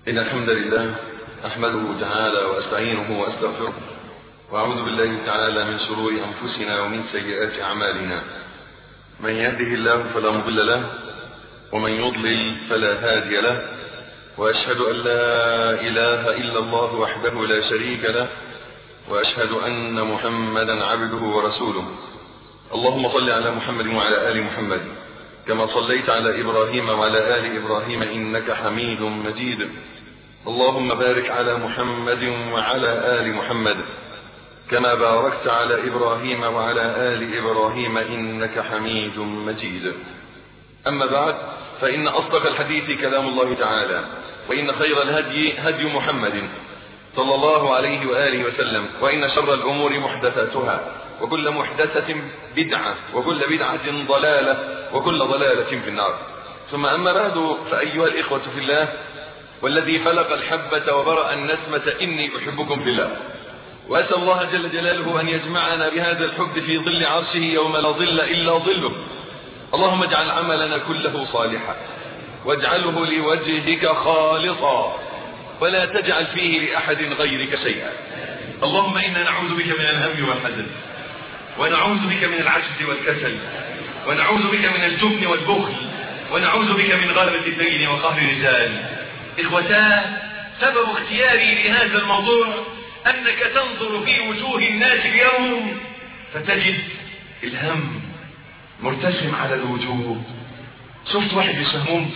إن الحمد لله أحمده تعالى وأستعينه وأستغفره وأعوذ بالله تعالى من شرور أنفسنا ومن سيئات أعمالنا من يهده الله فلا مضل له ومن يضلل فلا هادي له وأشهد أن لا إله إلا الله وحده لا شريك له وأشهد أن محمدا عبده ورسوله اللهم صل على محمد وعلى آل محمد كما صليت على إبراهيم وعلى آل إبراهيم إنك حميد مجيد اللهم بارك على محمد وعلى آل محمد كما باركت على إبراهيم وعلى آل إبراهيم إنك حميد مجيد أما بعد فإن أصدق الحديث كلام الله تعالى وإن خير الهدي هدي محمد صلى الله عليه وآله وسلم وإن شر الأمور محدثاتها وكل محدثة بدعة وكل بدعة ضلالة وكل ضلالة في النار ثم أما بعد فأيها الإخوة في الله والذي فلق الحبة وبرأ النسمة إني أحبكم في الله وأسأل الله جل جلاله أن يجمعنا بهذا الحب في ظل عرشه يوم لا ظل إلا ظله اللهم اجعل عملنا كله صالحا واجعله لوجهك خالصا ولا تجعل فيه لأحد غيرك شيئا اللهم إنا نعوذ بك من الهم والحزن ونعوذ بك من العجز والكسل ونعوذ بك من الجبن والبخل ونعوذ بك من غلبة الدين وقهر الرجال إخوتاه سبب اختياري لهذا الموضوع أنك تنظر في وجوه الناس اليوم فتجد الهم مرتسم على الوجوه شفت واحد مش مهموم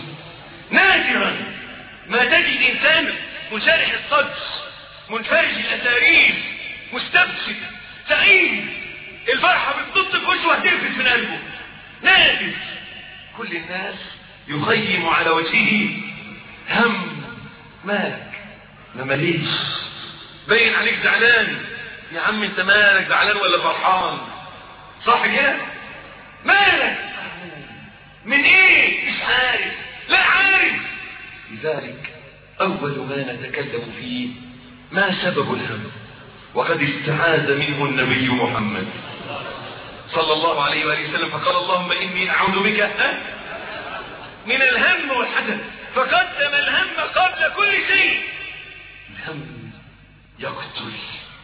نادرا ما تجد إنسان منشرح الصدر منفرج الأسارير مستبشر سعيد الفرحة بتنط في وشه وهتنفذ من قلبه نادر كل الناس يخيم على وجهه هم مالك ما ماليش باين عليك زعلان يا عم انت مالك زعلان ولا فرحان صح كده مالك من ايه مش عارف لا عارف لذلك اول ما نتكلم فيه ما سبب الهم وقد استعاذ منه النبي محمد صلى الله عليه وآله وسلم فقال اللهم إني أعوذ بك من الهم والحزن فقدم الهم قبل كل شيء الهم يقتل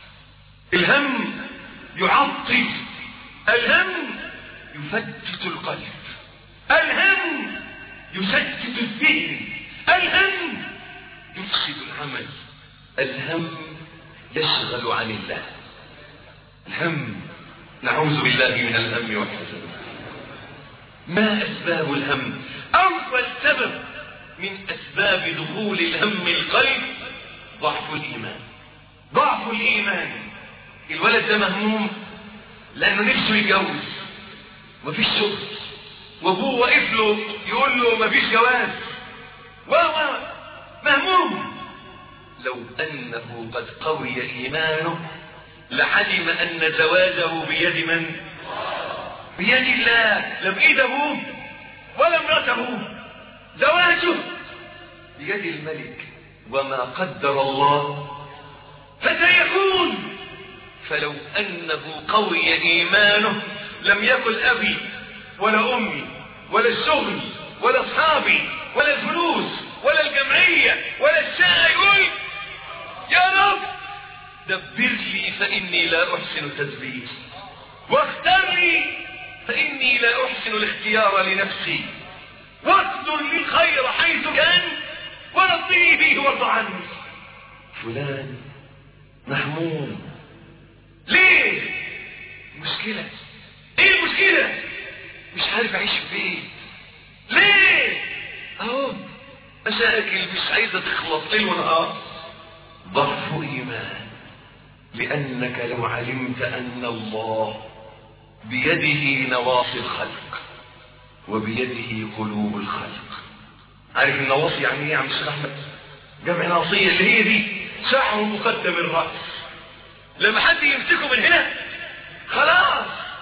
الهم يعطل الهم يفتت القلب الهم يشتت الذهن الهم يفسد العمل الهم يشغل عن الله الهم نعوذ بالله من الهم والحزن ما أسباب الهم أول سبب من أسباب دخول الهم القلب ضعف الإيمان ضعف الإيمان الولد ده مهموم لأنه نفسه يتجوز مفيش شغل وابوه واقف له يقول له مفيش جواز وهو مهموم لو أنه قد قوي إيمانه لعلم أن زواجه بيد من بيد الله لا بإيد أبوه ولا امرأة أبوه زواجه بيد الملك وما قدر الله فسيكون فلو أنه قوي إيمانه لم يكن أبي ولا أمي ولا الشغل ولا أصحابي ولا الفلوس ولا الجمعية ولا الشاي يقول يا رب دبر لي فإني لا أحسن التدبير واختر لي فإني لا أحسن الاختيار لنفسي واقدر لي الخير حيث كان ورضني به وارض عني فلان مهموم ليه مشكلة ايه المشكلة مش عارف اعيش في بيت ليه اهو مشاكل مش عايزة تخلص ليل ونهار ضعف ايمان لانك لو علمت ان الله بيده نواصي الخلق وبيده قلوب الخلق عارف النواصي يعني ايه يا عم الشيخ احمد جمع ناصيه اللي هي دي شعر مقدم الراس لما حد يمسكه من هنا خلاص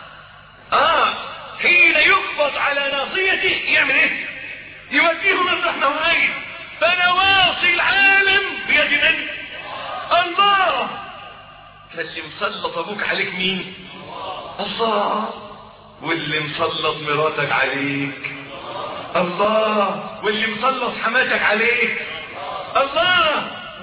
اه حين يقبض على ناصيته يعمل ايه يوديه من رحمه وعين فنواصي العالم بيد من الله فاللي مسلط ابوك عليك مين الله واللي مسلط مراتك عليك الله واللي مسلط حماتك عليك الله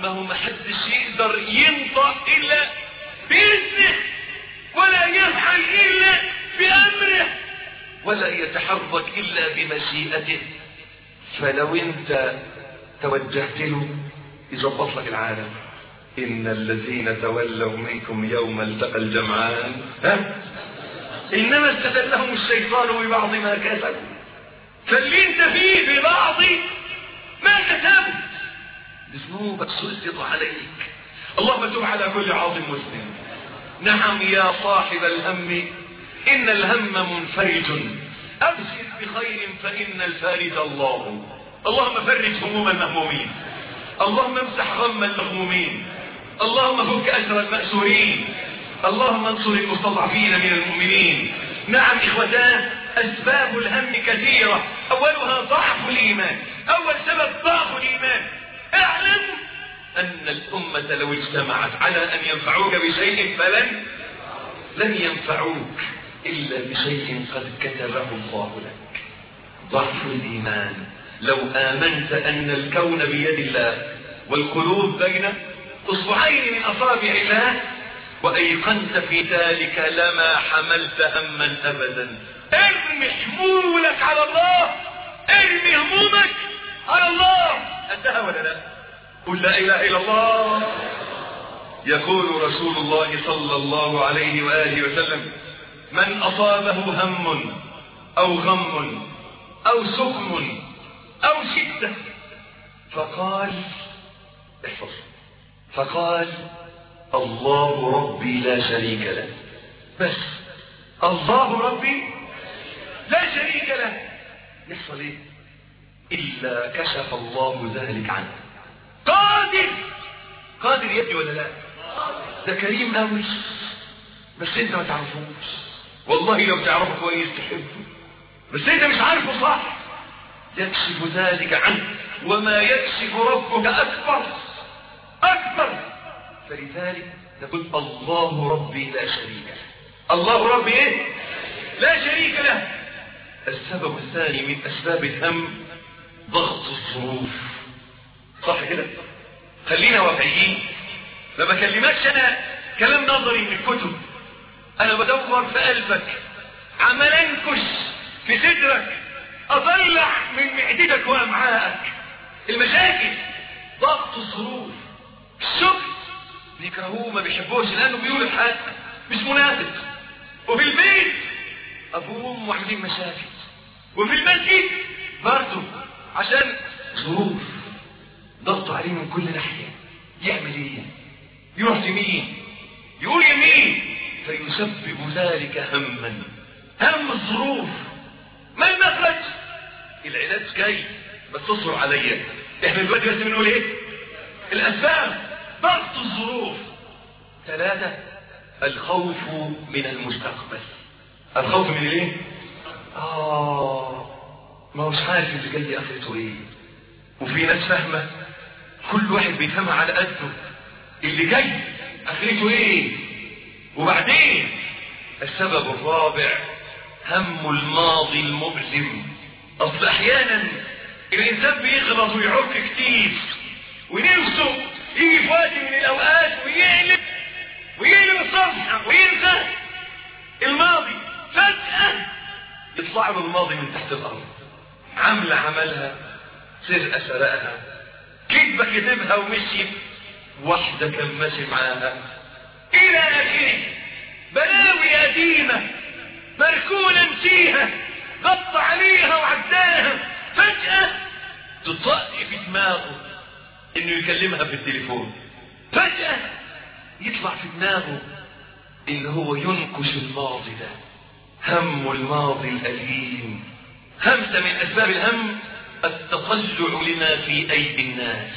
ما هو ما حدش يقدر ينطق الا باذنه ولا يفعل الا بامره ولا يتحرك الا بمشيئته فلو انت توجهت له يظبط لك العالم ان الذين تولوا منكم يوم التقى الجمعان ها انما استدلهم الشيطان ببعض ما كسبوا فاللي انت فيه ببعض ما كسبت ذنوبك سلط عليك اللهم تب على كل عاصم مسلم نعم يا صاحب الهم ان الهم منفرج ابشر بخير فان الفارج الله اللهم فرج هموم المهمومين اللهم امسح غم المغمومين اللهم فك اسر المأسورين اللهم انصر المستضعفين من المؤمنين نعم اخوتان اسباب الهم كثيرة اولها ضعف الايمان اول سبب ضعف الايمان اعلم ان الامة لو اجتمعت على ان ينفعوك بشيء فلن لن ينفعوك الا بشيء قد كتبه الله لك ضعف الايمان لو امنت ان الكون بيد الله والقلوب بين اصبعين من اصابع الله وايقنت في ذلك لما حملت هما ابدا ارمي حمولك على الله ارمي همومك على الله انتهى ولا لا قل لا اله الا الله يقول رسول الله صلى الله عليه واله وسلم من اصابه هم او غم او سقم او شده فقال احفظ فقال الله ربي لا شريك له بس الله ربي لا شريك له يحصل ايه الا كشف الله ذلك عنه قادر قادر يدي ولا لا ده كريم قوي بس انت ما تعرفوش والله لو تعرفه كويس تحبه بس انت مش عارفه صح يكشف ذلك عنه وما يكشف ربك اكبر اكبر فلذلك نقول الله ربي لا شريك له الله ربي ايه لا شريك له السبب الثاني من اسباب الهم ضغط الظروف صح كده خلينا واقعيين ما بكلمكش انا كلام نظري من الكتب انا بدور في قلبك عمال انكش في صدرك اطلع من معدتك وامعائك المشاكل ضغط الظروف الشغل بيكرهوه ما بيحبوش لانه بيقول الحق مش مناسب وفي البيت ابوه وامه عاملين مشاكل وفي المسجد برضه عشان ظروف ضغط عليه من كل ناحيه يعمل ايه يروح يمين يقول يمين فيسبب ذلك هما هم الظروف ما المخرج العلاج جاي بس تصبر عليا احنا دلوقتي بس بنقول ايه الاسباب ضغط الظروف ثلاثة الخوف من المستقبل الخوف من الايه اه ما هوش عارف اللي جاي اخرته ايه وفي ناس فاهمه كل واحد بيفهمها على قده اللي جاي اخرته ايه وبعدين السبب الرابع هم الماضي المؤلم اصل احيانا الانسان بيغلط ويعك كتير ونفسه يجي في وقت من الاوقات ويقلب ويقلب الصفحه وينسى الماضي فجاه يطلع له الماضي من تحت الارض عملة عملها سرقة سرقها كذبة كذبها ومشي واحدة كان ماشي معاها إلى آخره بلاوي قديمة مركونة نسيها غطى عليها وعداها فجأة تطق في دماغه إنه يكلمها في التليفون فجأة يطلع في دماغه إن هو ينكش الماضي ده هم الماضي الأليم همسة من أسباب الهم التطلع لما في أيدي الناس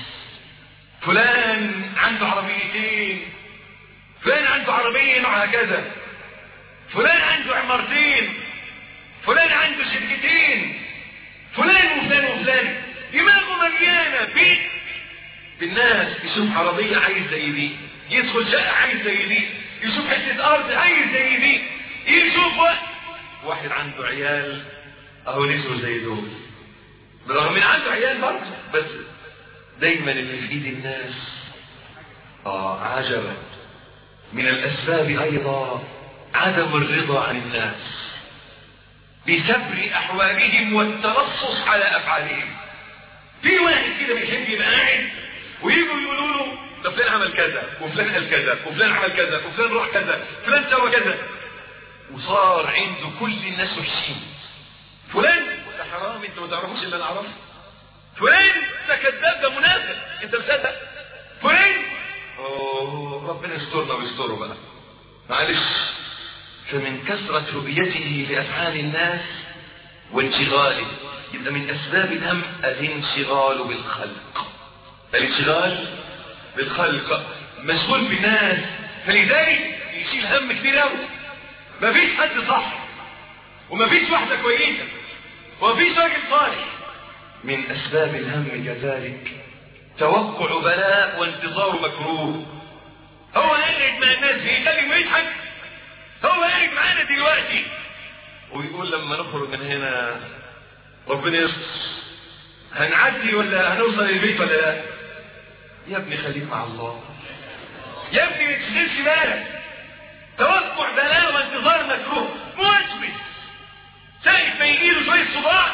فلان عنده عربيتين فلان عنده عربية نوعها كذا فلان عنده عمارتين فلان عنده شركتين فلان وفلان وفلان دماغه مليانة بيت بالناس يشوف عربية عايز زي دي يدخل شقة عايز زي دي يشوف حتة أرض عايز زي دي يشوف واحد عنده عيال اهو نسوا زي دول برغم من عنده عيال برضه بس دايما اللي في ايد الناس آه عجبا من الأسباب أيضا عدم الرضا عن الناس بسبر أحوالهم والتلصص على أفعالهم في واحد كده بيحب يبقى قاعد ويجوا يقولوا له ده فلان عمل كذا وفلان قال كذا وفلان عمل كذا وفلان راح كذا فلان سوى كذا وصار عنده كل الناس وحشين فلان ده حرام انت ما تعرفوش الا انا اعرفه فلان ده كذاب ده منافق انت مصدق فلان اوه ربنا يسترنا ويستره بقى معلش فمن كثرة رؤيته لأفعال الناس وانشغاله يبقى من أسباب الهم الانشغال بالخلق الانشغال بالخلق مشغول بالناس فلذلك يشيل هم كتير قوي مفيش حد صح ومفيش واحدة كويسة ومفيش راجل صالح من أسباب الهم كذلك توقع بلاء وانتظار مكروه هو قاعد مع الناس بيتكلم ويضحك هو قاعد معانا دلوقتي ويقول لما نخرج من هنا ربنا يستر هنعدي ولا هنوصل البيت ولا لا يا ابني خليك مع الله يا ابني ما تشغلش بالك توقع بلاء وانتظار مكروه موسوس سايف ما يجيله شويه صداع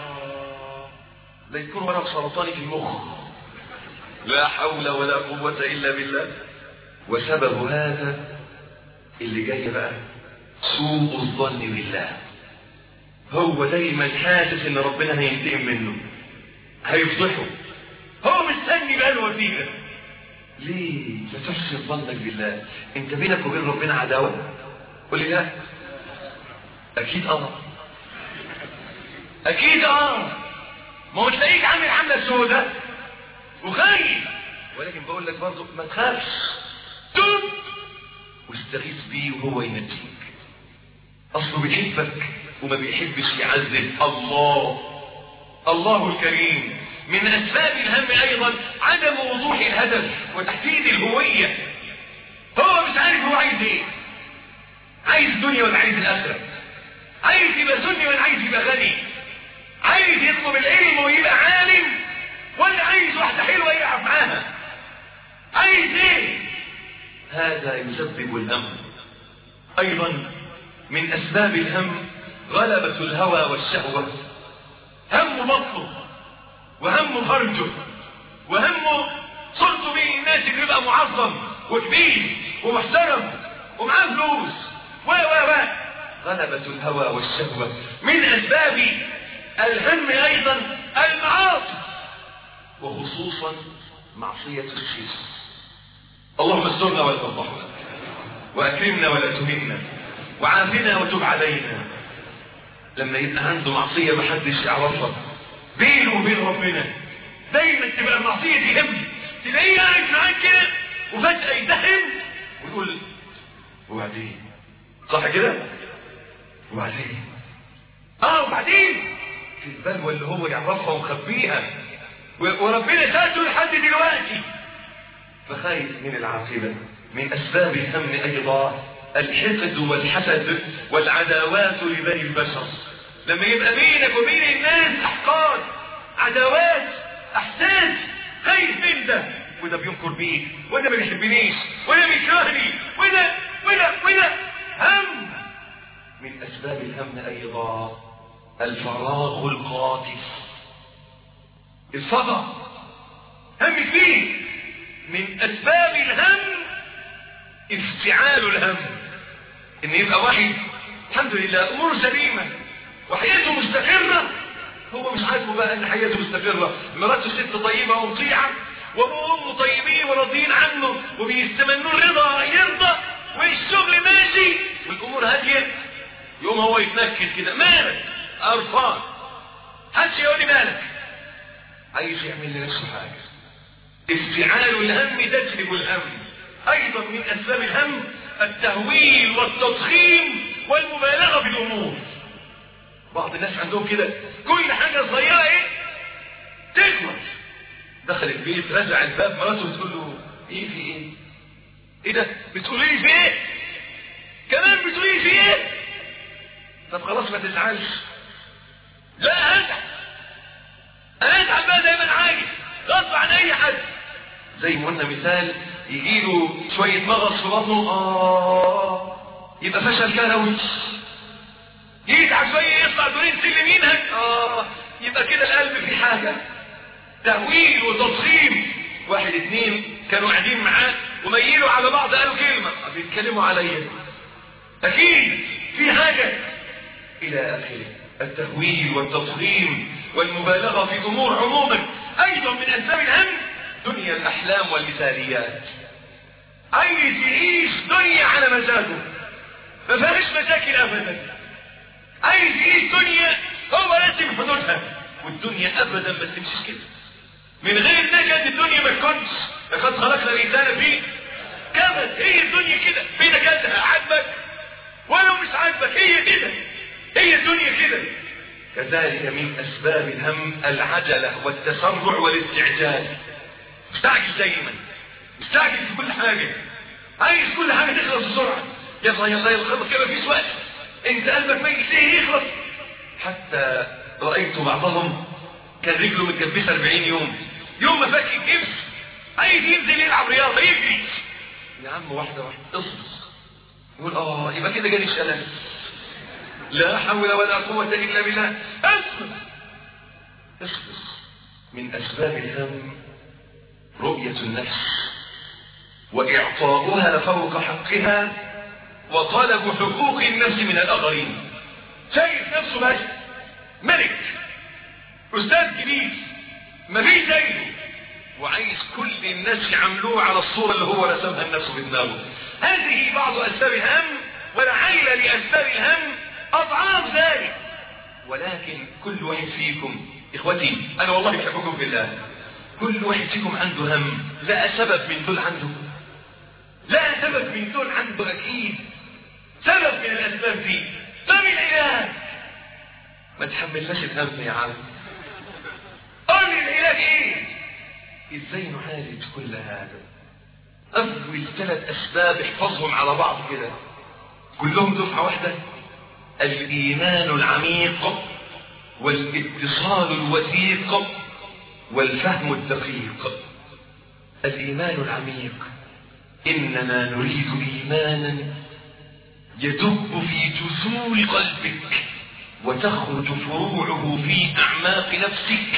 لا يكون ورم سرطاني في المخ لا حول ولا قوة إلا بالله وسبب هذا اللي جاي بقى سوء الظن بالله هو دايما حاسس ان ربنا هينتقم منه هيفضحه هو مستني بقى الوسيله ليه لا تحسن ظنك بالله انت بينك وبين ربنا عداوه قول لي لا اكيد اه اكيد اه ما هو تلاقيك عامل عامله سودة وخايف ولكن بقول لك برضه ما تخافش توب واستغيث بيه وهو ينجيك اصله بيحبك وما بيحبش يعذب الله الله الكريم من اسباب الهم ايضا عدم وضوح الهدف وتحديد الهوية هو مش عارف هو عايز ايه عايز الدنيا ولا عايز الاخرة عايز يبقى سني ولا عايز يبقى غني عايز يطلب العلم ويبقى عالم ولا عايز واحدة حلوة يلعب معاها عايز ايه هذا يسبب الهم ايضا من اسباب الهم غلبة الهوى والشهوة هم بطنه وهم فرجه وهم صرت بين الناس اللي يبقى معظم وكبير ومحترم ومعاه فلوس و و و غلبة الهوى والشهوة من اسباب الهم ايضا المعاصي وخصوصا معصية الشرك اللهم استرنا ولا تفضحنا واكرمنا ولا تهنا وعافنا وتب علينا لما يبقى عنده معصية محدش يعرفها بينه وبين ربنا دايما تبقى المعصية دي هم تلاقيه قاعد معاك كده وفجأة يدهم ويقول وبعدين صح كده؟ وبعدين اه وبعدين في البلوى اللي هو يعرفها ومخبيها وربنا ساته لحد دلوقتي فخايف من العاقبة من أسباب الهم أيضا الحقد والحسد والعداوات لبني البشر لما يبقى بينك وبين الناس أحقاد عداوات أحساس خايف من ده وده بينكر بيه وده ما بيحبنيش وده بيكرهني وده وده وده هم من أسباب الهم أيضا الفراغ القاتل الصدى هم كبير من أسباب الهم افتعال الهم ان يبقى واحد الحمد لله اموره سليمه وحياته مستقره هو مش عاجبه بقى ان حياته مستقره مراته ست طيبه ومطيعه وامه طيبين وراضيين عنه وبيستمنوا الرضا يرضى والشغل ماشي والامور هاديه يقوم هو يتنكد كده مالك قرفان محدش يقول لي مالك عايز يعمل لنفسه حاجه افتعال الهم تجلب الهم ايضا من اسباب الهم التهويل والتضخيم والمبالغه بالامور بعض الناس عندهم كده كل حاجه صغيره ايه تكبر دخل البيت رجع الباب مراته بتقول له ايه في ايه ايه ده بتقولي لي في ايه كمان بتقولي لي في ايه طب خلاص ما تزعلش لا ازعل انا ازعل بقى زي ما انا عايز غصب عن اي حد زي ما قلنا مثال يجيله شوية مغص في بطنه آه يبقى فشل كلوي يتعب شوية يطلع دورين سلم ينهج آه يبقى كده القلب في حاجة تهويل وتصخيم واحد اتنين كانوا قاعدين معاه وميلوا على بعض قالوا كلمة بيتكلموا عليا أكيد في حاجة إلى آخره التهويل والتضخيم والمبالغة في أمور عموما أيضا من أسباب الهم دنيا الأحلام والمثاليات عايز يعيش دنيا على مزاجه ما فيهاش مشاكل أبدا عايز يعيش دنيا هو راسم حدودها والدنيا أبدا ما تمشيش كده من غير نكد الدنيا ما تكونش لقد خلقنا الإنسان في كبد هي الدنيا كده في نكدها عاجبك ولو مش عاجبك هي كده هي الدنيا كده كذلك من أسباب الهم العجلة والتسرع والاستعجال مستعجل دايما مستعجل في كل حاجة عايز كل حاجة تخلص بسرعة يلا يلا يلا خلص كده مفيش وقت انت قلبك ميت ايه يخلص حتى رأيت بعضهم كان رجله متجبسة 40 يوم يوم ما فك الجبس عايز ينزل يلعب رياضة يجري يا عم واحدة واحدة اصبر يقول اه يبقى كده جالي شلل لا حول ولا قوة إلا بالله اصبر اصبر من أسباب الهم رؤية النفس وإعطاؤها فوق حقها وطلب حقوق النفس من الآخرين شايف نفسه بس ملك أستاذ كبير مفيش زيه وعايز كل الناس يعملوه على الصورة اللي هو رسمها النفس في دماغه هذه بعض أسباب الهم ولعل لأسباب الهم أضعاف ذلك ولكن كل واحد فيكم إخوتي أنا والله بحبكم بالله كل واحد فيكم عنده هم لا سبب من دول عنده لا سبب من دول عنده أكيد سبب من الأسباب دي طب العلاج ما تحملناش الهم يا عم قول لي العلاج ايه ازاي نعالج كل هذا اول ثلاث اسباب احفظهم على بعض كده كلهم دفعه واحده الايمان العميق والاتصال الوثيق والفهم الدقيق الايمان العميق اننا نريد ايمانا يدب في جذور قلبك وتخرج فروعه في اعماق نفسك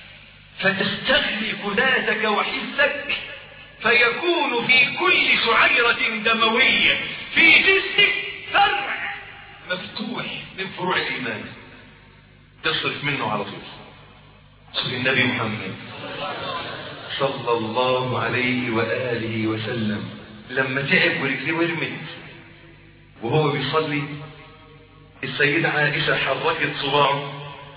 فتستغرق ذاتك وحسك فيكون في كل شعيرة دموية في جسمك فرع مفتوح من فروع الإيمان تصرف منه على طول صلى النبي محمد صلى الله عليه وآله وسلم لما تعب ورجليه ورمت وهو بيصلي السيدة عائشة حركت صباعه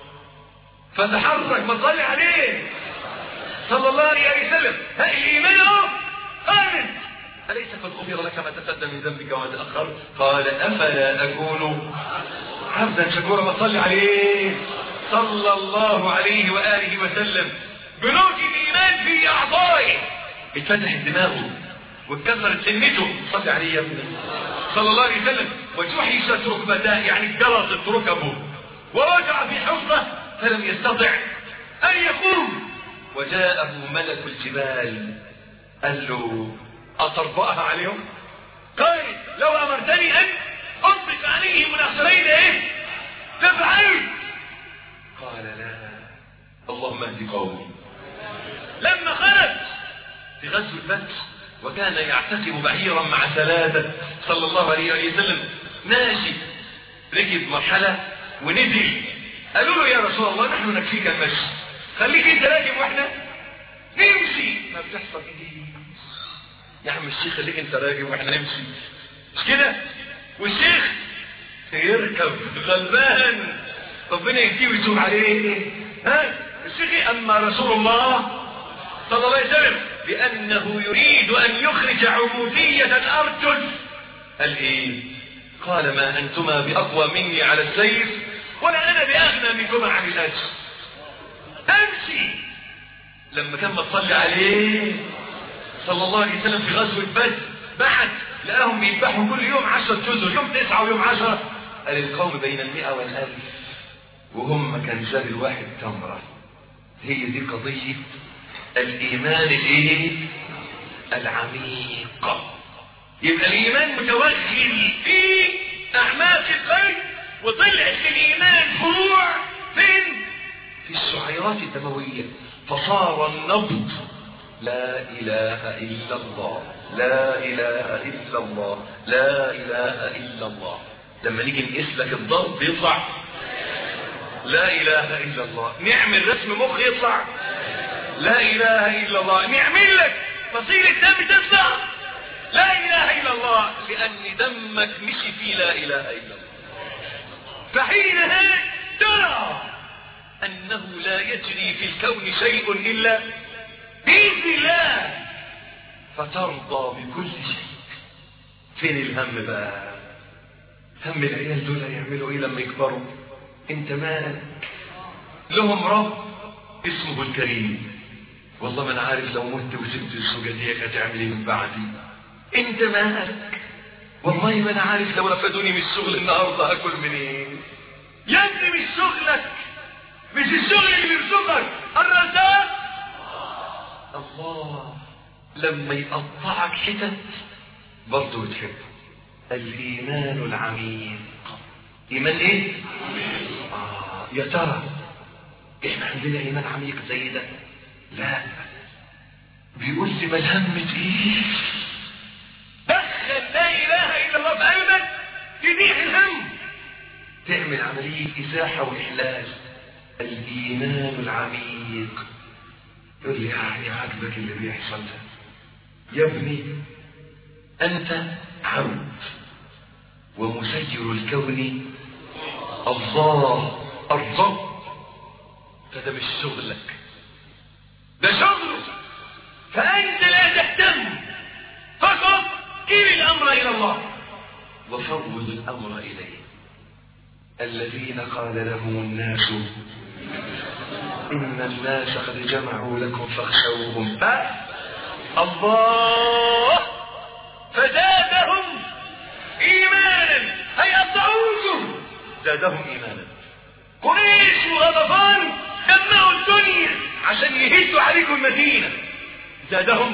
فتحرك ما تصلي عليه صلى الله عليه وسلم ها الإيمان اهو آمن أليس قد غفر لك ما تقدم من ذنبك وما تأخر قال أفلا أكون عبدا شكورا ما تصلي عليه صلى الله عليه وآله وسلم بنوك الإيمان في أعضائه اتفتحت دماغه واتكسرت سنته صلي عليه يا ابني صلى الله عليه وسلم وجحشت ركبتاه يعني اتجرست ركبه ووجع في حفظه فلم يستطع أن يقوم وجاءه ملك الجبال قال له أطربأها عليهم قال لو أمرتني أن أطبق عليهم الأخرين إيه تفعل قال لا اللهم اهد قومي لما خرج في غزو الفتح وكان يعتقب بعيرا مع ثلاثة صلى الله عليه وسلم ماشي ركب مرحلة ونزل قالوا له يا رسول الله نحن نكفيك المشي خليك انت راكب واحنا نمشي ما بتحصل ايه يا عم الشيخ خليك انت راكب واحنا نمشي مش كده والشيخ يركب غلبان ربنا يهديه ويتوب عليه ها الشيخ اما رسول الله صلى الله عليه وسلم لانه يريد ان يخرج عبودية الارجل قال ايه قال ما انتما باقوى مني على السيف ولا انا باغنى منكما عن الاجر امشي لما كان تصلي عليه صلى الله عليه وسلم في غزوة بدر بعد لقاهم بيذبحوا كل يوم عشرة جزر يوم تسعة ويوم عشرة قال القوم بين المئة والألف وهم كان زاد الواحد تمرة هي دي قضية الإيمان الإيه العميق يبقى الايمان متوغل في اعماق القلب وطلعت الايمان فروع فين في الشعيرات الدمويه فصار النبض لا اله الا الله لا اله الا الله لا اله الا الله لما نيجي نقيس لك الضغط يطلع لا اله الا الله نعمل رسم مخ يطلع لا اله الا الله نعمل لك فصيل الدم تطلع لا اله الا الله لان دمك مشي في لا اله الا الله فحينها ترى انه لا يجري في الكون شيء الا باذن الله فترضى بكل شيء فين الهم بقى هم العيال دول يعملوا ايه لما يكبروا انت مالك لهم رب اسمه الكريم والله ما انا عارف لو مت وسبت الزوجه دي هتعمل ايه من بعدي انت مالك والله ما انا عارف لو رفدوني من الشغل النهارده اكل منين يا ابني مش شغلك مش الشغل اللي بيرزقك الرزاق الله لما يقطعك حتت برضه بتحبه الايمان العميق ايمان ايه آه يا ترى احنا عندنا ايمان عميق زي ده لا بيقول لي ما الهم ايه دخل لا اله الا الله في قلبك تزيح الهم تعمل عملية إزاحة وإحلال الإيمان العميق يقول لي يعني عاجبك اللي بيحصل ده يا ابني أنت عبد ومسير الكون الله الرب فده مش شغلك ده شغله فأنت لا تهتم فقط كل الأمر إلى الله وفوض الأمر إليه الذين قال لهم الناس إن الناس قد جمعوا لكم فاخشوهم ف الله فزادهم إيمانا أي أطعوكم زادهم إيمانا قريش وغضبان جمعوا الدنيا عشان يهدوا عليكم المدينة زادهم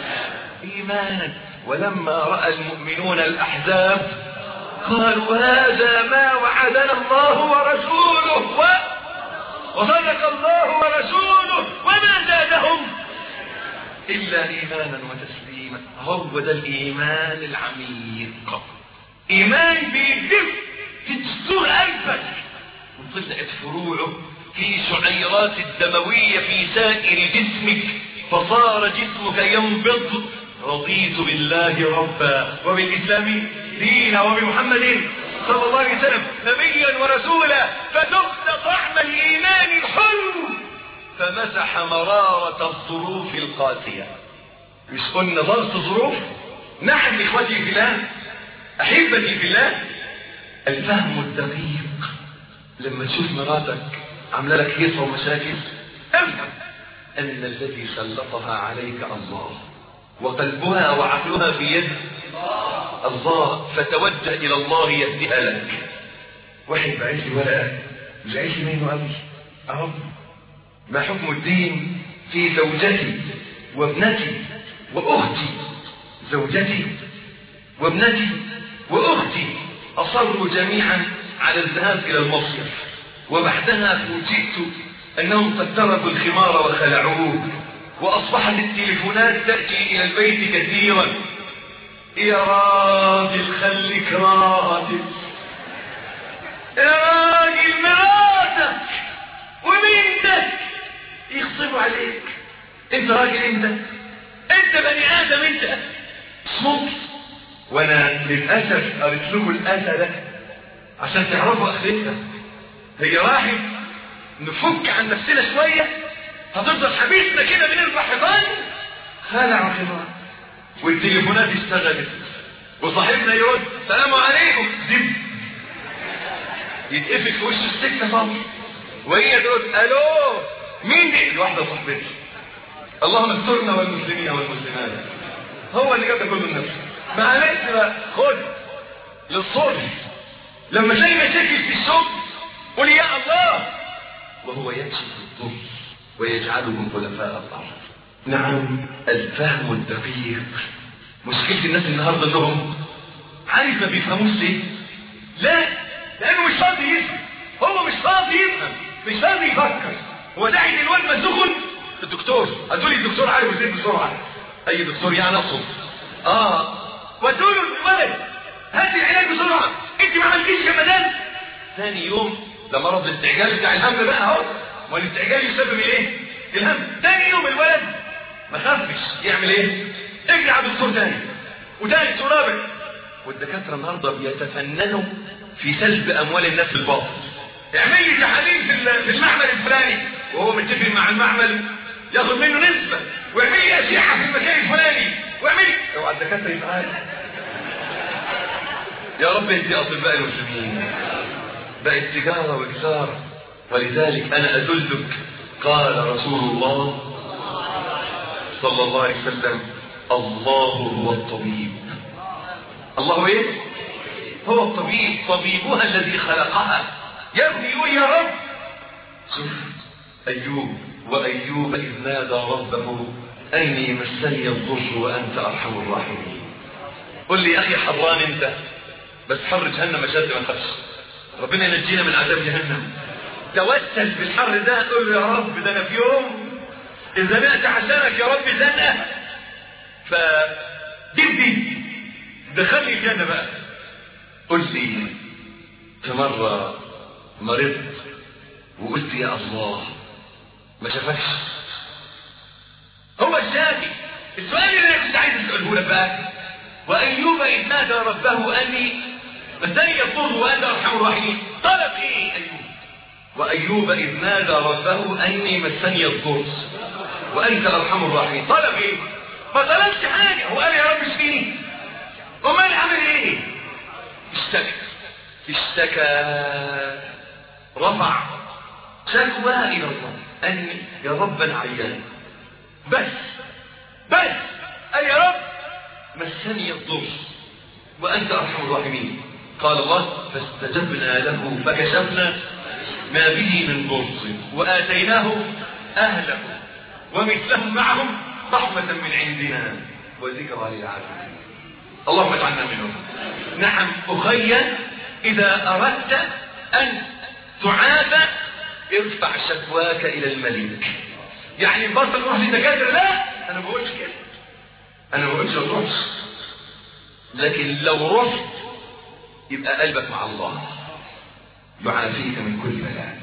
إيمانا ولما رأى المؤمنون الأحزاب قالوا هذا ما وعدنا الله ورسوله و... وصدق الله ورسوله وما زادهم إلا إيمانا وتسليما هو ده الإيمان العميق إيمان بيدف في دستور قلبك وطلعت فروعه في شعيرات الدموية في سائر جسمك فصار جسمك ينبض رضيت بالله ربا وبالإسلام دينا وبمحمد صلى الله عليه وسلم نبيا ورسولا فذقت طعم الإيمان الحلو فمسح مرارة الظروف القاسية مش قلنا ضغط ظروف نحن إخوتي في الله أحبتي في الله الفهم الدقيق لما تشوف مراتك عامله لك هيصة ومشاكل افهم أن الذي سلطها عليك الله وقلبها وعقلها في يد الله فتوجه إلى الله يهديها لك واحد بعت لي ورقة زعلت منه قوي أهو ما حكم الدين في زوجتي وابنتي وأختي زوجتي وابنتي وأختي أصروا جميعا على الذهاب إلى المصيف وبعدها فوجئت أنهم قد تركوا الخمار وخلعوه وأصبحت التليفونات تأتي إلى البيت كثيرا يا راجل خليك راجل يا راجل مراتك وبنتك يغصبوا عليك انت راجل انت انت بني ادم انت صوت وانا للاسف قريت لكم الاذى ده عشان تعرفوا اخرتها هي راحت نفك عن نفسنا شويه هتفضل حبيبنا كده بنرفع حيطان خلع حيطان والتليفونات اشتغلت وصاحبنا يرد سلام عليكم دب يتقفل في وش السكه طبعا وهي تقول الو مين دي الواحده صاحبتي اللهم استرنا والمسلمين والمسلمات هو اللي جاب ده كله لنفسه معلش بقى خد للصلح لما تلاقي مشاكل في الشغل قول يا الله وهو يكشف الضر ويجعلكم خلفاء الارض نعم الفهم الدقيق مشكلة الناس النهاردة انهم عارف ما بيفهموش ليه لا لانه مش فاضي يفهم هو مش فاضي يفهم مش فاضي يفكر هو داعي الواد ما سخن الدكتور هتقولي الدكتور عارف ازاي بسرعة اي دكتور يعني اقصد اه وتقول له الولد هات العلاج بسرعة انت ما عملتيش يا مدام ثاني يوم ده مرض الاستعجال بتاع الهم بقى اهو ما الاستعجال يسبب ايه الهم ثاني يوم الولد ما خافش يعمل ايه اجري على الدكتور ثاني وثالث ورابع والدكاتره النهارده بيتفننوا في سلب اموال الناس بالباطل اعمل لي تحاليل في في المعمل الفلاني وهو متفق مع المعمل ياخد منه نسبه واعمل لي اشعه في المكان الفلاني واعمل لي اوعى الدكاتره يبقى يا رب اهدي اطباء المسلمين بقت تجاره وكساره ولذلك انا ادلك قال رسول الله صلى الله عليه وسلم الله هو الطبيب الله ايه هو الطبيب طبيبها الذي خلقها يا ابني قول يا رب شوف ايوب وايوب اذ نادى ربه اني مسني الضر وانت ارحم الراحمين قل لي يا اخي حران انت بس حر جهنم اشد ما تخافش ربنا ينجينا من عذاب جهنم توسل بالحر ده قول له يا رب ده انا في يوم اتزنقت عشانك يا رب زنقه فجدي دخلني الجنه بقى قل لي في مره مرضت وقلت يا الله ما شافكش هو الشافي السؤال اللي انا كنت عايز اساله لك بقى وايوب اذ نادى ربه اني مسني الضر وانت ارحم الراحمين طلب ايه ايوب وايوب اذ نادى ربه اني مسني الضر وانت ارحم الراحمين طلب ايه ما طلبش حاجه هو قال يا رب اشفيني امال عمل ايه اشتكى اشتكى رفع شكوى الى الله اني يا رب انا عيان بس بس قال يا رب مسني الضر وانت ارحم الراحمين قال الله فاستجبنا له فكشفنا ما به من ضر واتيناه اهله ومثلهم معهم رحمة من عندنا وذكرى للعالمين اللهم اجعلنا منهم نعم أخي إذا أردت أن تعافى ارفع شكواك إلى الملك يعني البطل روح للدكاترة لا أنا ما بقولش كده أنا ما بقولش ما تروحش لكن لو رحت يبقى قلبك مع الله يعافيك من كل بلاء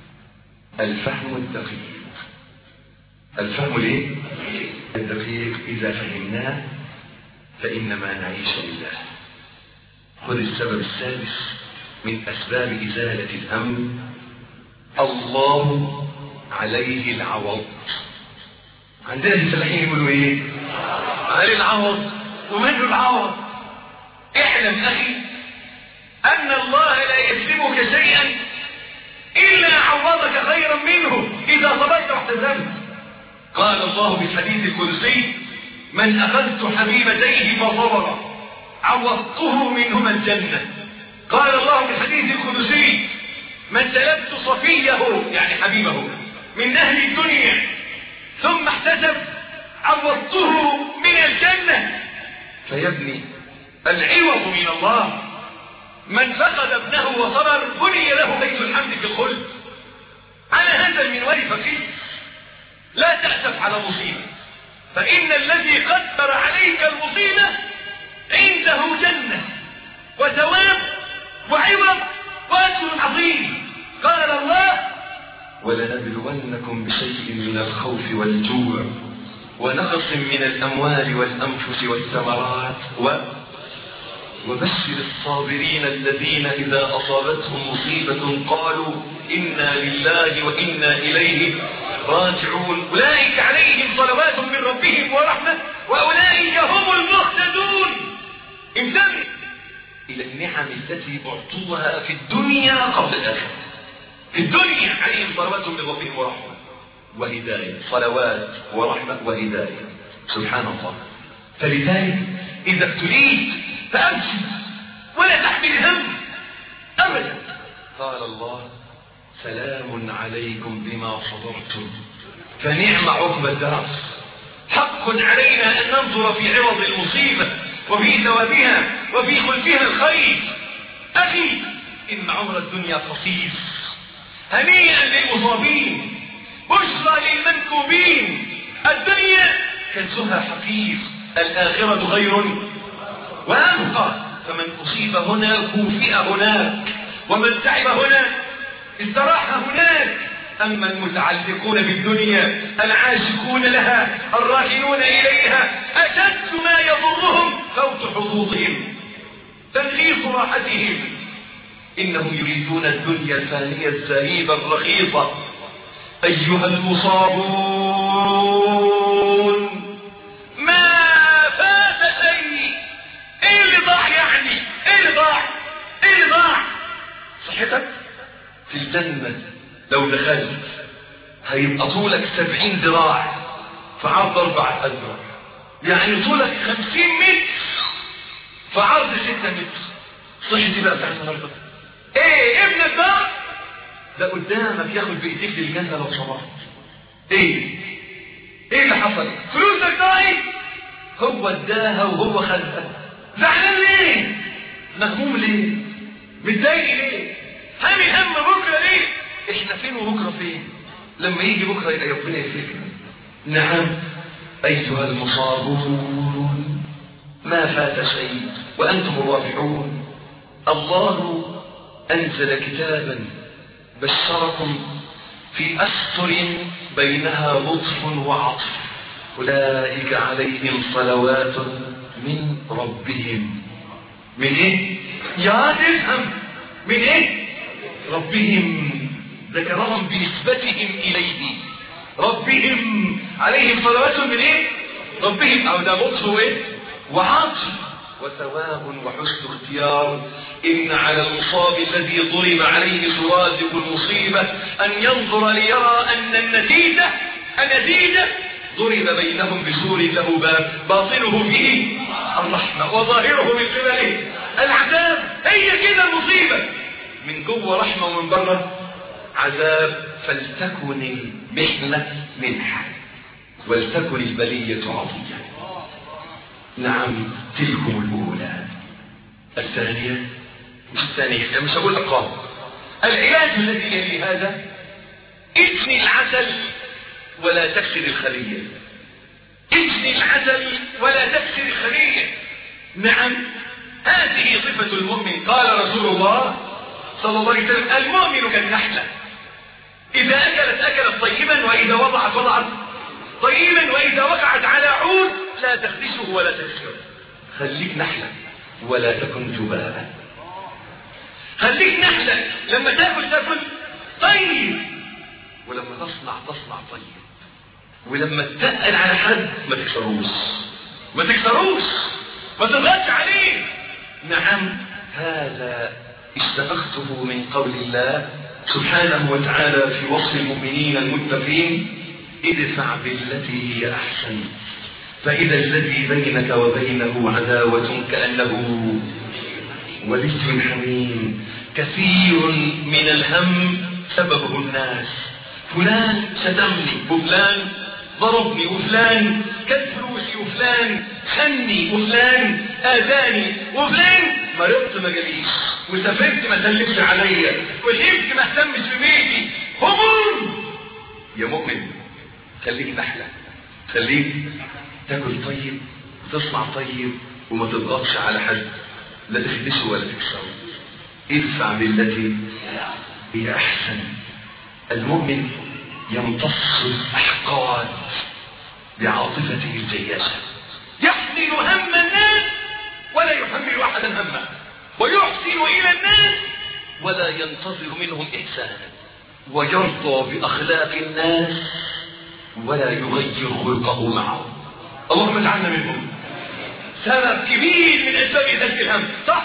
الفهم الدقيق الفهم الايه الدقيق اذا فهمناه فانما نعيش لله خذ السبب السادس من اسباب ازاله الهم الله عليه العوض عندنا الفلاحين يقولوا ايه عليه العوض ومنه العوض اعلم اخي ان الله لا يسلمك شيئا الا عوضك خيرا منه اذا صبرت واحتسبت قال الله في الحديث القدسي من أخذت حبيبتيه فصبر عوضته منهما الجنة قال الله في الحديث القدسي من سلبت صفيه يعني حبيبه من أهل الدنيا ثم احتسب عوضته من الجنة فيا ابني العوض من الله من فقد ابنه وصبر بني له بيت الحمد في الخلد على هذا المنوال فقير لا تأسف على مصيبة فإن الذي قدر عليك المصيبة عنده جنة وثواب وعوض وأجر عظيم قال الله ولنبلونكم بشيء من الخوف والجوع ونقص من الأموال والأنفس والثمرات و وبشر الصابرين الذين إذا أصابتهم مصيبة قالوا إنا لله وإنا إليه راجعون أولئك عليهم صلوات من ربهم ورحمة وأولئك هم المهتدون انتبه إلى النعم التي أعطوها في الدنيا قبل الآخرة في الدنيا عليهم صلوات من ربهم ورحمة وهداية صلوات ورحمة وهداية سبحان الله فلذلك إذا ابتليت فأبشر ولا تحمل هم أبدا قال الله سلام عليكم بما صبرتم فنعم عقب الدار حق علينا أن ننظر في عوض المصيبة وفي ثوابها وفي خلفها الخير أخي إن عمر الدنيا قصير هنيئا للمصابين بشرى للمنكوبين الدنيا كنزها حقير الآخرة خير وأبقى فمن أصيب هنا كوفئ هناك ومن تعب هنا استراح هناك أما المتعلقون بالدنيا العاشقون لها الراكنون إليها أشد ما يضرهم فوت حظوظهم تنغيص راحتهم إنهم يريدون الدنيا الفانية الزهيبة الرخيصة أيها المصابون ما فات شيء ايه اللي ضاع يعني ايه اللي ضاع ايه اللي ضاع صحتك في الجنة لو دخلت هيبقى طولك سبعين ذراع في عرض أربعة أذرع يعني طولك خمسين متر في عرض ستة متر صحتي بقى بتاعت النهارده ايه ابنك ده ده قدامك ياخد بايديك للجنة لو صبرت ايه ايه اللي حصل فلوسك ضاعت هو اداها وهو خدها زعلان ليه مهموم ليه متضايق ليه حامي هم بكره ليه احنا فين وبكره فين لما يجي بكره يبقى ربنا يفرجنا نعم ايها المصابون ما فات شيء وانتم الرابحون الله انزل كتابا بشركم في أسطر بينها لطف وعطف أولئك عليهم صلوات من ربهم من إيه؟ يا تفهم من إيه؟ ربهم ذكرهم بنسبتهم إليه ربهم عليهم صلوات من إيه؟ ربهم أو ده لطف وإيه؟ وعطف وثواب وحسن اختيار إن على المصاب الذي ضرب عليه سرادق المصيبة أن ينظر ليرى أن النتيجة النتيجة ضرب بينهم بسور له باب باطنه فيه الرحمة وظاهره من قبله العذاب هي كده المصيبة من جوه رحمة ومن بره عذاب فلتكن المحنة منحة ولتكن البلية عطية نعم تلكم الأولى الثانية مش الثانية يعني مش هقول أرقام العلاج الذي يلي هذا اجني العسل ولا تكسر الخلية اجني العسل ولا تكسر الخلية نعم هذه صفة المؤمن قال رسول الله صلى الله عليه وسلم المؤمن كالنحلة إذا أكلت أكلت طيبا وإذا وضعت وضعت طيبا وإذا وقعت على عود لا تخدشه ولا تكسره خليك نحلة ولا تكن ذبابا خليك نحلة لما تاكل تاكل طيب ولما تصنع تصنع طيب ولما تتقل على حد ما تكسروش ما تكسروش ما تضغطش عليه نعم هذا استفقته من قول الله سبحانه وتعالى في وصف المؤمنين المتقين ادفع بالتي هي احسن فاذا الذي بينك وبينه عداوه كانه ولي حميم كثير من الهم سببه الناس فلان شتمني وفلان ضربني وفلان كل فلوسي وفلان خني وفلان اذاني وفلان مرضت ما جاليش وسافرت ما سلمش عليا وجبت ما اهتمش ببيتي هموم يا مؤمن خليك نحلة خليك تاكل طيب وتصنع طيب وما تضغطش على حد لا تخدشه ولا تكسره ادفع بالتي هي احسن المؤمن يمتص الاحقاد بعاطفته الجياشة يحمل هم الناس ولا يحمل احدا همه ويحسن الى الناس ولا ينتظر منهم احسانا ويرضى باخلاق الناس ولا يغير خلقه معهم اللهم اجعلنا منهم سبب كبير من اسباب ذلك الهم صح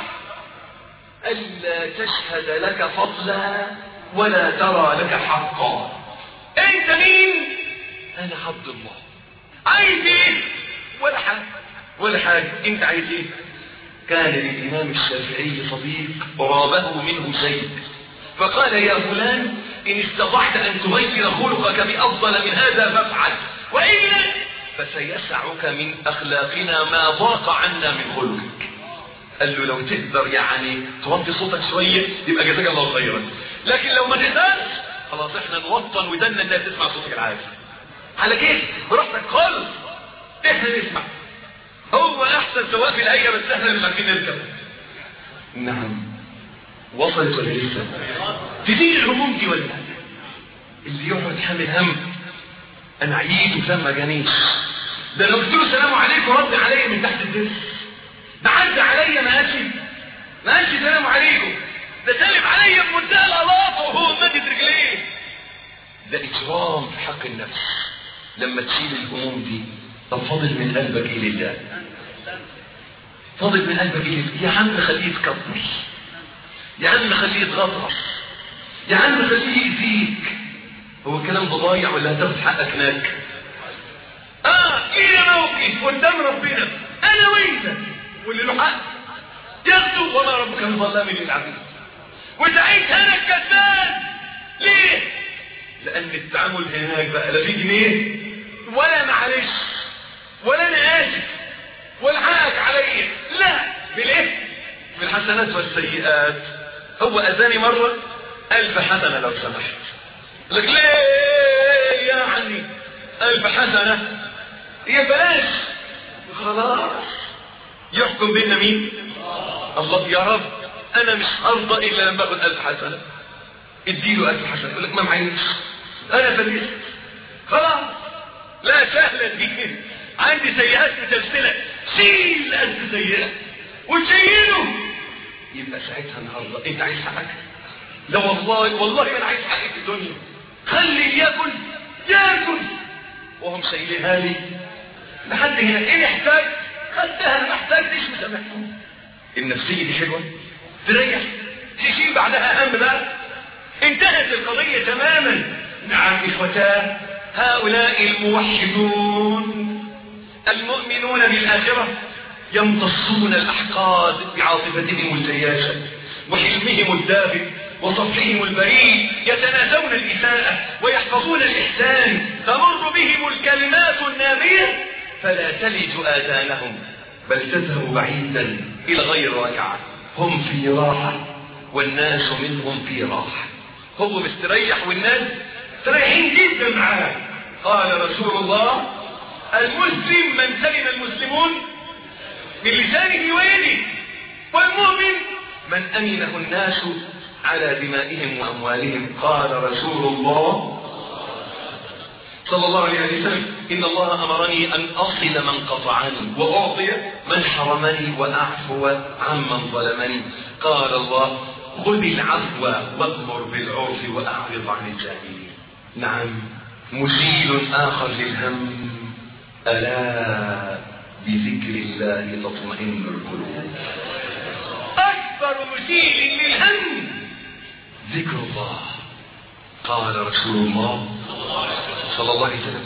الا تشهد لك فضلا ولا ترى لك حقا انت مين انا عبد الله عايز ايه ولا حاجه ولا حاجه انت عايز ايه كان للامام الشافعي صديق رابه منه شيء فقال يا فلان ان استطعت ان تغير خلقك بافضل من هذا فافعل والا فسيسعك من اخلاقنا ما ضاق عنا من خلقك قال له لو تقدر يعني توطي صوتك شويه يبقى جزاك الله خيرا لكن لو ما تقدرش خلاص احنا نوطن ودنا انها تسمع صوتك العالي على كيف براحتك خالص احنا نسمع هو احسن سواء في الهيئه بس احنا مش عارفين نركب نعم وصلت ولا لسه تزيد الهموم دي ولا لا اللي يقعد حامل هم انا عييت وسام ما جانيش ده لو قلت له السلام عليكم رد عليا من تحت الدرس ده عدى عليا ما قالش ما قالش سلام عليكم ده سلم عليا بمنتهى الالاطه وهو مادد رجليه ده اجرام في حق النفس لما تشيل الهموم دي طب فاضل من قلبك ايه لله فاضل من قلبك ايه يا عم خليه يتكبر يا عم خليه يتغطرس يا عم خليه يأذيك هو الكلام ده ضايع ولا هتاخد حقك هناك اه ايه موقف قدام ربنا انا وانت واللي له حق ياخده وما ربك بظلام للعبيد وساعتها انا الكسبان ليه لان التعامل هناك بقى لا في جنيه ولا معلش ولا انا اسف ولا حقك عليا لا بالايه بالحسنات والسيئات هو اذاني مره الف حسنه لو سمحت لك ليه يعني الف حسنه يا بلاش خلاص يحكم بيننا مين الله يا رب انا مش هرضى الا لما اخد الف حسنه اديله الف حسنه يقول لك ما معيش انا فلست خلاص لا سهله دي عندي سيئات متسلسله شيل الف سيئه وشيله يبقى ساعتها النهارده انت عايز حقك لا والله والله انا عايز حقي في الدنيا خلي ياكل ياكل وهم شايلينها لي لحد هنا ايه يحتاج خدتها ما احتاجتش مسامحهم النفسيه دي حلوه تريح تشيل بعدها هم بقى انتهت القضيه تماما نعم اخوتاه هؤلاء الموحدون المؤمنون بالاخره يمتصون الاحقاد بعاطفتهم الجياشه وحلمهم الدافئ وصفحهم البريء يتناسون الإساءة ويحفظون الإحسان تمر بهم الكلمات النابية فلا تلج آذانهم بل تذهب بعيدا إلى غير ركعة هم في راحة والناس منهم في راحة هو مستريح والناس مستريحين جدا معاه قال رسول الله المسلم من سلم المسلمون من لسانه ويده والمؤمن من أمنه الناس على دمائهم وأموالهم قال رسول الله صلى الله عليه وسلم إن الله أمرني أن أصل من قطعني وأعطي من حرمني وأعفو عمن ظلمني قال الله خذ العفو وأمر بالعرف وأعرض عن الجاهلين نعم مزيل آخر للهم ألا بذكر الله تطمئن القلوب أكبر مزيل للهم ذكر الله قال رسول الله صلى الله عليه وسلم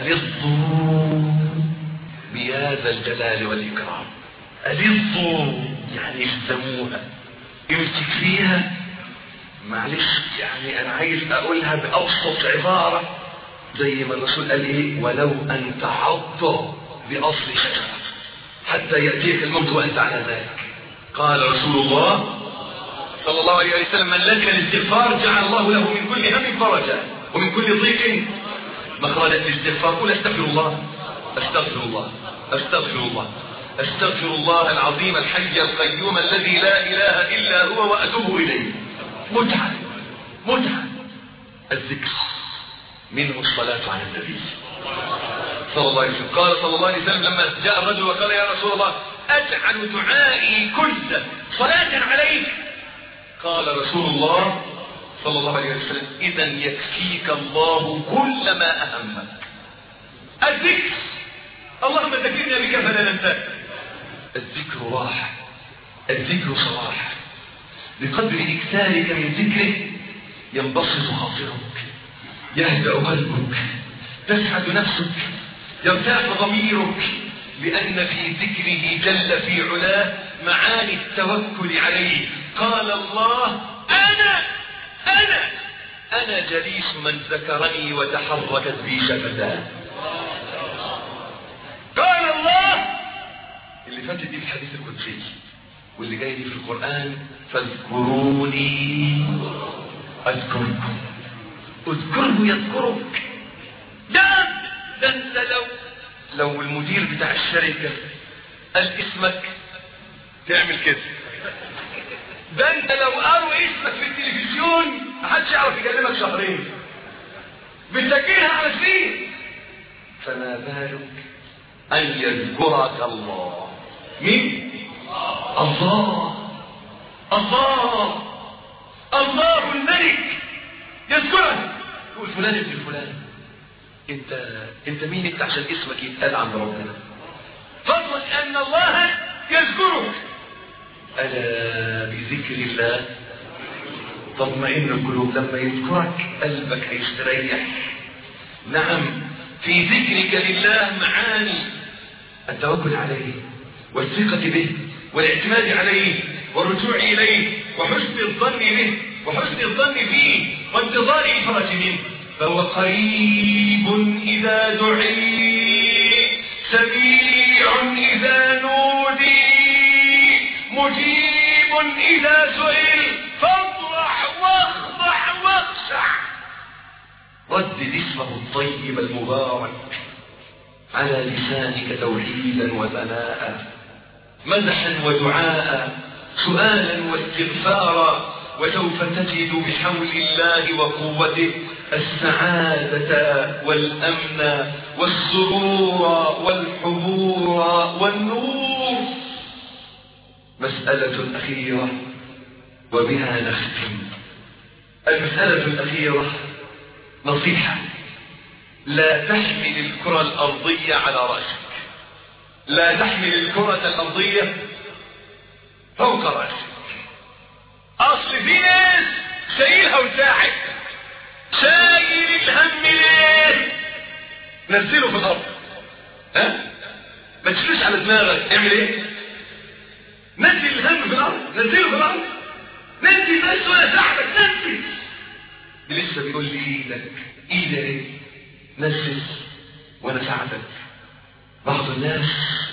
ألظوا بهذا الجلال والإكرام ألظوا يعني الزموها امسك فيها معلش يعني أنا عايز أقولها بأبسط عبارة زي ما الرسول قال إيه ولو أن تعض بأصل شجرة حتى يأتيك الموت وأنت على ذلك قال رسول الله صلى الله عليه وسلم من لك الاستغفار جعل الله له من كل هم فرجا ومن كل ضيق مخرجا الاستغفار قل استغفر الله استغفر الله استغفر الله استغفر الله العظيم الحي القيوم الذي لا اله الا هو واتوب اليه متعه متعه الذكر منه الصلاه على النبي صلى الله عليه وسلم قال صلى الله عليه وسلم لما جاء الرجل وقال يا رسول الله اجعل دعائي كله صلاه عليك قال رسول الله صلى الله عليه وسلم اذا يكفيك الله كل ما اهمك الذكر اللهم ذكرنا بك فلا ننساك الذكر راحه الذكر صلاح بقدر اكثارك من ذكره ينبسط خاطرك يهدا قلبك تسعد نفسك يرتاح ضميرك لأن في ذكره جل في علاه معاني التوكل عليه قال الله أنا أنا أنا جليس من ذكرني وتحركت بي شفتاه اللي فاتت دي في الحديث القدسي واللي جاي دي في القرآن فاذكروني اذكركم اذكره يذكرك ده ده انت لو لو المدير بتاع الشركة قال اسمك تعمل كده ده انت لو قالوا اسمك في التلفزيون محدش يعرف يكلمك شهرين بتسجلها على سنين فما بالك ان يذكرك الله مين الله الله الله الملك يذكرك يقول فلان ابن فلان انت انت مين انت عشان اسمك يتقال عند ربنا فضلك ان الله يذكرك الا بذكر الله تطمئن القلوب لما يذكرك قلبك هيستريح نعم في ذكرك لله معاني التوكل عليه والثقة به والاعتماد عليه والرجوع إليه وحسن الظن به وحسن الظن فيه وانتظار الفرج منه فهو قريب إذا دعي سميع إذا نودي مجيب إذا سئل فافرح واخضع واخشع ردد اسمه الطيب المبارك على لسانك توحيدا وثناء مدحا ودعاء سؤالا واستغفارا وسوف تجد بحول الله وقوته السعادة والأمن والسرور والحبور والنور مسألة أخيرة وبها نختم المسألة الأخيرة نصيحة لا تحمل الكرة الأرضية على رأسك لا تحمل الكرة الأرضية فوق رأسك أصل في ناس شايلها وساعد شايل الهم ليه نزله في الأرض ها ما تشيلوش على دماغك اعمل ايه نزل الهم في الأرض نزله في الأرض نزل بس ولا ساعدك نزل لسه بيقول لي ايدك ايدك ايه نزل وانا ساعدك بعض الناس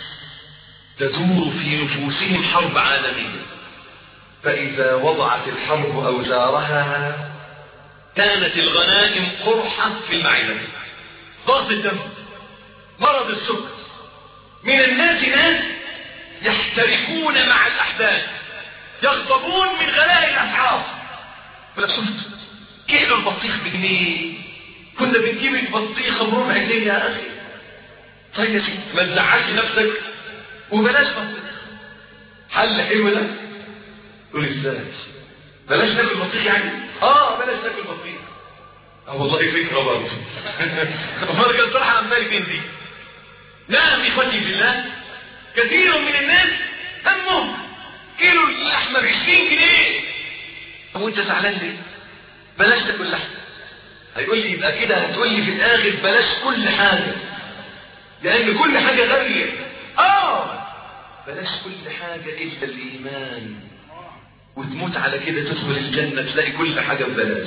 تدور في نفوسهم حرب عالمية فإذا وضعت الحرب أوزارها كانت الغنائم قرحة في المعدة ضغط الدم مرض السكر من الناس ناس يحترقون مع الأحداث يغضبون من غلاء الأسعار فلا شفت كيلو البطيخ بجنيه كنا بنجيب البطيخة بربع جنيه يا أخي طيب يا سيدي ما تزعلش نفسك وبلاش بطيخ حل حلو ده قول ازاي بلاش ناكل بطيخ يعني اه بلاش ناكل بطيخ اه والله فكره برضه امال كان صراحه عمال بنتي نعم اخوتي في الله كثير من الناس همهم كيلو اللحمه ب 20 جنيه طب وانت زعلان ليه؟ بلاش تاكل لحمه هيقول لي يبقى كده هتقول لي في الاخر بلاش كل حاجه لان كل حاجه غاليه اه بلاش كل حاجه الا الايمان وتموت على كده تدخل الجنه تلاقي كل حاجه ببلاش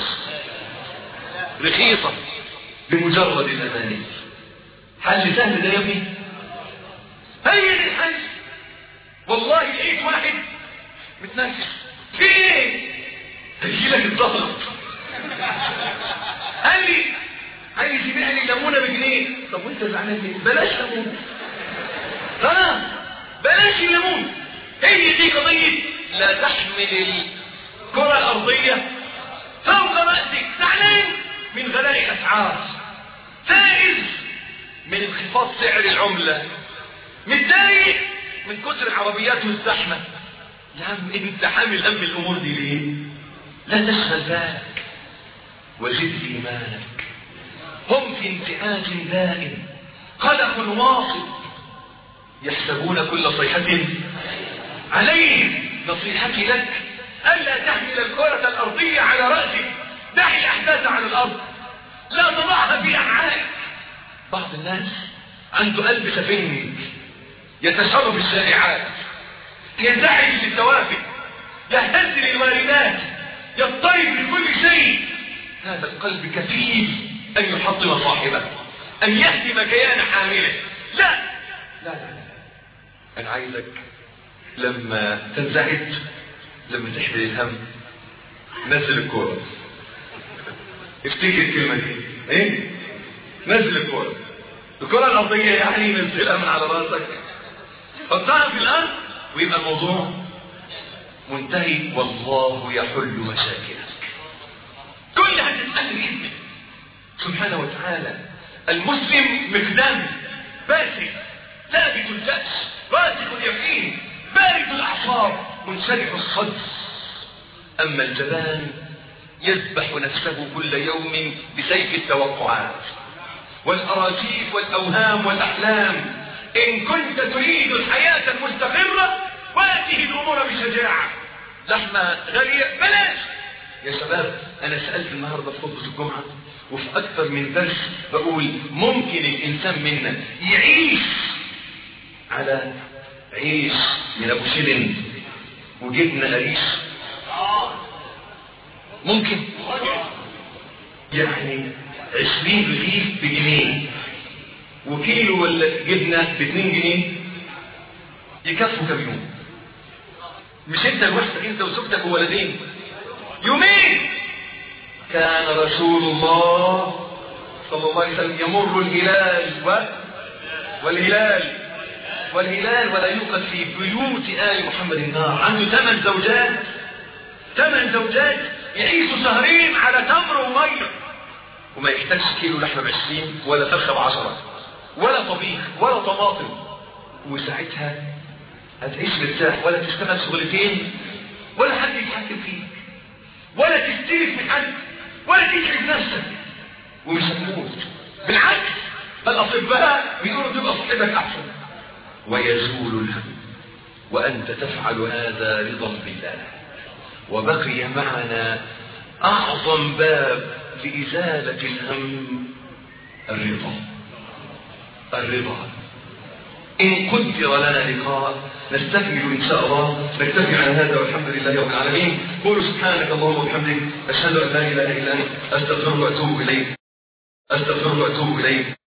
رخيصه بمجرد الاماني حل سهل ده يا ابني هي دي الحل والله لقيت واحد متنفس في ايه هيجي لك الضغط قال لي عايز يبيع لي ليمونه بجنيه طب وانت زعلان ليه بلاش ليمون اه بلاش الليمون هي دي قضيه لا تحمل الكره الارضيه فوق راسك زعلان من غلاء الاسعار فائز من انخفاض سعر العمله متضايق من كتر العربيات والزحمه يا عم انت حامل هم الامور دي ليه لا تشغل بالك وزد ايمانك هم في انتهاج دائم قلق واصل يحسبون كل صيحة عليهم نصيحتي لك ألا تحمل الكرة الأرضية على رأسك دع الأحداث على الأرض لا تضعها في أمعائك بعض الناس عنده قلب سفنج يتشرب الشائعات ينزعج للتوافق يهتز للواردات يضطرب لكل شيء هذا القلب كفيل أن يحطم صاحبه أن يهدم كيان حامله لا لا لا لا انا عايزك لما تنزعج لما تحمل الهم نزل الكورة افتكر الكلمة دي ايه نزل الكورة الكرة الأرضية يعني نزلها من على راسك حطها في الأرض ويبقى الموضوع منتهي والله يحل مشاكلك كل هتتحل بإذنه سبحانه وتعالى المسلم مقدام باسل ثابت الكأس راسخ اليقين بارد الأعصاب منشرح الصدر أما الجبان يذبح نفسه كل يوم بسيف التوقعات والأراجيف والأوهام والأحلام إن كنت تريد الحياة المستقرة واته الأمور بشجاعة لحمة غالية بلاش يا شباب أنا سألت النهاردة في خطبة الجمعة وفي أكثر من درس بقول ممكن الإنسان منا يعيش على عيش من أبو شيلن وجبنة قريش ممكن يعني عشرين رغيف بجنيه وكيلو ولا جبنة باتنين جنيه يكفوا كم يوم مش انت لوحدك انت وزوجتك وولدين يومين كان رسول الله صلى الله عليه وسلم يمر الهلال و... والهلال والهلال ولا يوقد في بيوت آل محمد النار عنده ثمان زوجات ثمان زوجات يعيشوا شهرين على تمر وميه وما يحتاجش كيلو لحمه بعشرين ولا فرخه بعشره ولا طبيخ ولا طماطم وساعتها هتعيش مرتاح ولا تشتغل شغلتين ولا حد يتحكم فيك ولا تستلف من حد ولا تتعب نفسك ومش هتموت بالعكس الاطباء بيقولوا تبقى صحتك احسن ويزول الهم وانت تفعل هذا رضا بالله وبقي معنا اعظم باب لازاله الهم الرضا الرضا إن قدر لنا لقاء نستكمل إن شاء الله نكتفي على هذا والحمد لله رب العالمين قولوا سبحانك اللهم وبحمدك أشهد أن لا إله إلا أنت أستغفرك وأتوب إليك أستغفرك وأتوب إليك